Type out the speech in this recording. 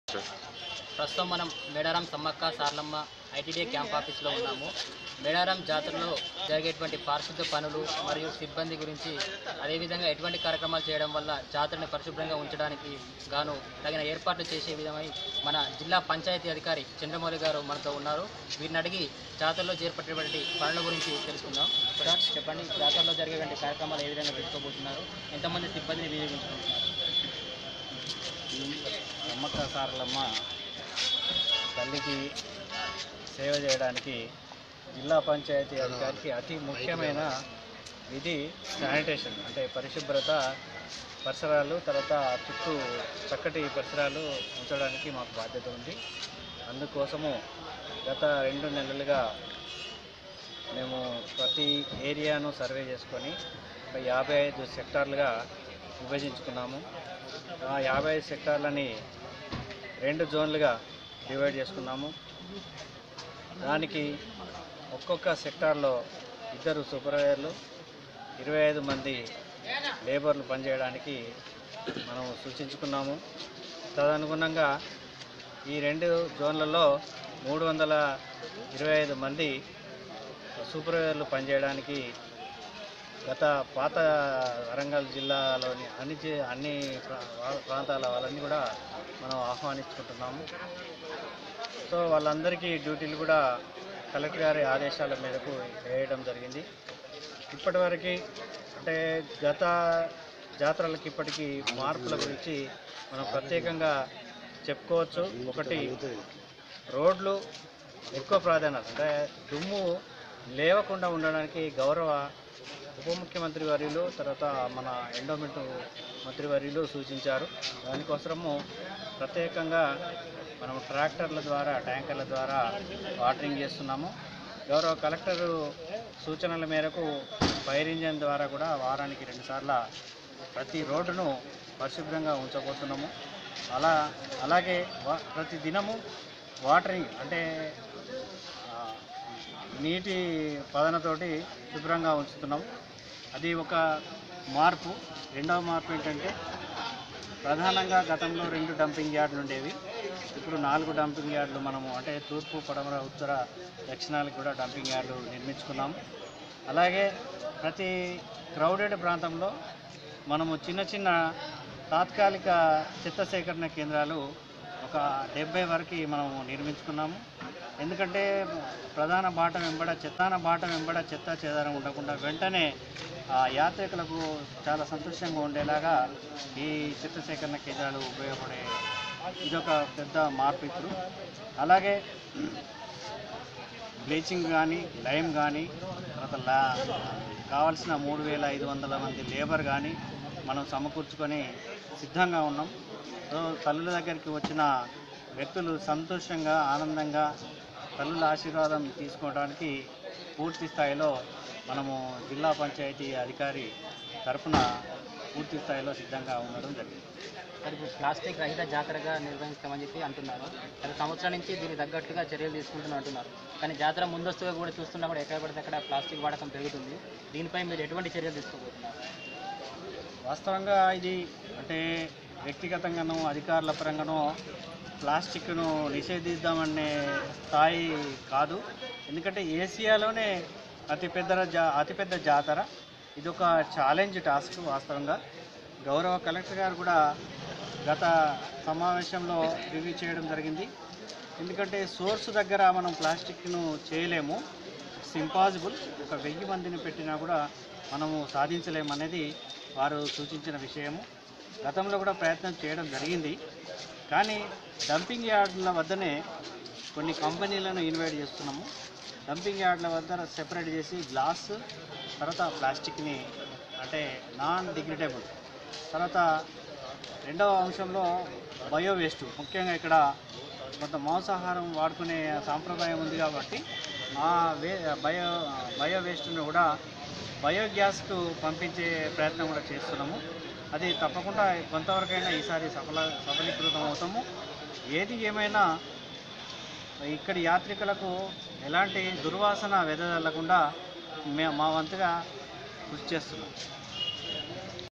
ప్రస్తుతం మనం Medaram Sammakka Saralamma ITD camp ఆఫీస్లో ఉన్నాము మేడారం జాతరలో జరిగేటువంటి పారిశుద్ధ పనులు మరియు సిబ్బంది గురించి అదేవిధంగా ఎటువంటి కార్యక్రమాలు చేయడం వల్ల జాతరని పరిశుభ్రంగా ఉంచడానికి గాను తగిన ఏర్పాట్లు చేసే విధమై మన జిల్లా పంచాయతీ అధికారి చంద్రమౌళి గారు మనతో ఉన్నారు వీరిని అడిగి జాతరలో చేపట్టేటువంటి పనుల గురించి తెలుసుకుందాం సార్ చెప్పండి జాతరలో జరిగేటువంటి కార్యక్రమాలు ఏ విధంగా తీసుకోబోతున్నారు ఎంతమంది సిబ్బందిని వినియోగించుకుంటున్నారు సమ్మక్క సారలమ్మ తల్లికి సేవ చేయడానికి జిల్లా పంచాయతీ అధికారికి అతి ముఖ్యమైన విధి శానిటేషన్ అంటే పరిశుభ్రత పరిసరాలు తర్వాత చుట్టూ చక్కటి పరిసరాలు ఉంచడానికి మాకు బాధ్యత ఉంది అందుకోసము గత రెండు నెలలుగా మేము ప్రతి ఏరియాను సర్వే చేసుకొని ఒక యాభై ఐదు సెక్టార్లుగా విభజించుకున్నాము ఆ యాభై ఐదు సెక్టార్లని రెండు జోన్లుగా డివైడ్ చేసుకున్నాము దానికి ఒక్కొక్క సెక్టార్లో ఇద్దరు సూపర్వైజర్లు ఇరవై ఐదు మంది లేబర్లు పనిచేయడానికి మనం సూచించుకున్నాము తదనుగుణంగా ఈ రెండు జోన్లలో మూడు వందల ఇరవై ఐదు మంది సూపర్వైజర్లు పనిచేయడానికి గత పాత వరంగల్ జిల్లాలోని అన్ని జి- అన్ని ప్రా- వా- ప్రాంతాల వాళ్ళని కూడా మనం ఆహ్వానించుకుంటున్నాము సో వాళ్ళందరికీ డ్యూటీలు కూడా కలెక్టర్ గారి ఆదేశాల మేరకు వేయడం జరిగింది ఇప్పటివరకు అంటే గత జాతరలకి ఇప్పటికీ మార్పుల గురించి మనం ప్రత్యేకంగా చెప్పుకోవచ్చు ఒకటి రోడ్లు ఎక్కువ ప్రాధాన్యత అంటే దుమ్ము లేవకుండా ఉండడానికి గౌరవ ఉప ముఖ్యమంత్రి వర్యులు తర్వాత మన ఎండోమెంట్ మంత్రి వర్యులు సూచించారు దానికోసము ప్రత్యేకంగా మనం ట్రాక్టర్ల ద్వారా ట్యాంకర్ల ద్వారా వాటరింగ్ చేస్తున్నాము గౌరవ కలెక్టరు సూచనల మేరకు ఫైర్ ఇంజన్ ద్వారా కూడా వారానికి రెండుసార్ల ప్రతి రోడ్డును పరిశుభ్రంగా ఉంచబోతున్నాము అలా అలాగే వా- ప్రతి దినము వాటరింగ్ అంటే ఆ, నీటి పదనతోటి శుభ్రంగా ఉంచుతున్నాం అది ఒక మార్పు రెండవ మార్పు ఏంటంటే ప్రధానంగా గతంలో రెండు డంపింగ్ యార్డులు ఉండేవి ఇప్పుడు నాలుగు డంపింగ్ యార్డులు మనము అంటే తూర్పు పడమర ఉత్తర దక్షిణాలకు కూడా డంపింగ్ యార్డులు నిర్మించుకున్నాము అలాగే ప్రతి క్రౌడెడ్ ప్రాంతంలో మనము చిన్న చిన్న తాత్కాలిక చెత్త సేకరణ కేంద్రాలు ఒక డెబ్బై వరకు మనము నిర్మించుకున్నాము ఎందుకంటే ప్రధాన బాట వెంబడ చెత్తాన బాట వెంబడ చెత్త చెదారం ఉండకుండా వెంటనే ఆ యాత్రికులకు చాలా సంతోషంగా ఉండేలాగా ఈ చెత్త సేకరణ కేంద్రాలు ఉపయోగపడే ఇదొక పెద్ద మార్పు ఇప్పుడు అలాగే బ్లీచింగ్ కానీ లైమ్ కానీ తర్వాత లా కావాల్సిన మూడు వేల ఐదు వందల మంది లేబర్ కానీ మనం సమకూర్చుకొని సిద్ధంగా ఉన్నాం సో తల్లుల దగ్గరికి వచ్చిన వ్యక్తులు సంతోషంగా ఆనందంగా తల్లుల ఆశీర్వాదం తీసుకోవడానికి పూర్తి స్థాయిలో మనము జిల్లా పంచాయతీ అధికారి తరపున పూర్తి స్థాయిలో సిద్ధంగా ఉండడం జరిగింది మరి ఇప్పుడు ప్లాస్టిక్ రహిత జాతరగా నిర్వహిస్తామని చెప్పి అంటున్నారు గత సంవత్సరం నుంచి దీనికి తగ్గట్టుగా చర్యలు తీసుకుంటున్నారు అంటున్నారు కానీ జాతర ముందస్తుగా కూడా చూస్తున్నా కూడా ఎక్కడ పడితే అక్కడ ప్లాస్టిక్ వాడకం పెరుగుతుంది దీనిపై మీరు ఎటువంటి చర్యలు తీసుకోబోతున్నారు వాస్తవంగా ఇది అంటే వ్యక్తిగతంగానో అధికారుల పరంగానో ప్లాస్టిక్ను నిషేధిద్దామనే స్థాయి కాదు ఎందుకంటే ఏసియాలోనే అతిపెద్ద జా అతిపెద్ద జాతర ఇది ఒక ఛాలెంజ్ టాస్క్ వాస్తవంగా గౌరవ కలెక్టర్ గారు కూడా గత సమావేశంలో రివ్యూ చేయడం జరిగింది ఎందుకంటే సోర్స్ దగ్గర మనం ప్లాస్టిక్ను చేయలేము ఇట్స్ ఇంపాసిబుల్ ఒక వెయ్యి మందిని పెట్టినా కూడా మనము సాధించలేమనేది వారు సూచించిన విషయము గతంలో కూడా ప్రయత్నం చేయడం జరిగింది కానీ డంపింగ్ యార్డుల వద్దనే కొన్ని కంపెనీలను ఇన్వైట్ చేస్తున్నాము డంపింగ్ యార్డుల వద్ద సెపరేట్ చేసి గ్లాస్ తర్వాత ప్లాస్టిక్ని అంటే నాన్ డిగ్రేడబుల్ తర్వాత రెండవ అంశంలో బయో వేస్ట్ ముఖ్యంగా ఇక్కడ కొంత మాంసాహారం వాడుకునే సాంప్రదాయం ఉంది కాబట్టి ఆ వే బయో బయో వేస్ట్ను కూడా బయోగ్యాస్కు పంపించే ప్రయత్నం కూడా చేస్తున్నాము అది తప్పకుండా కొంతవరకైనా ఈసారి సఫల సఫలీకృతం అవుతాము ఏది ఏమైనా ఇక్కడి యాత్రికులకు ఎలాంటి దుర్వాసన వెదజల్లకుండా మే మా వంతుగా కృషి చేస్తున్నాం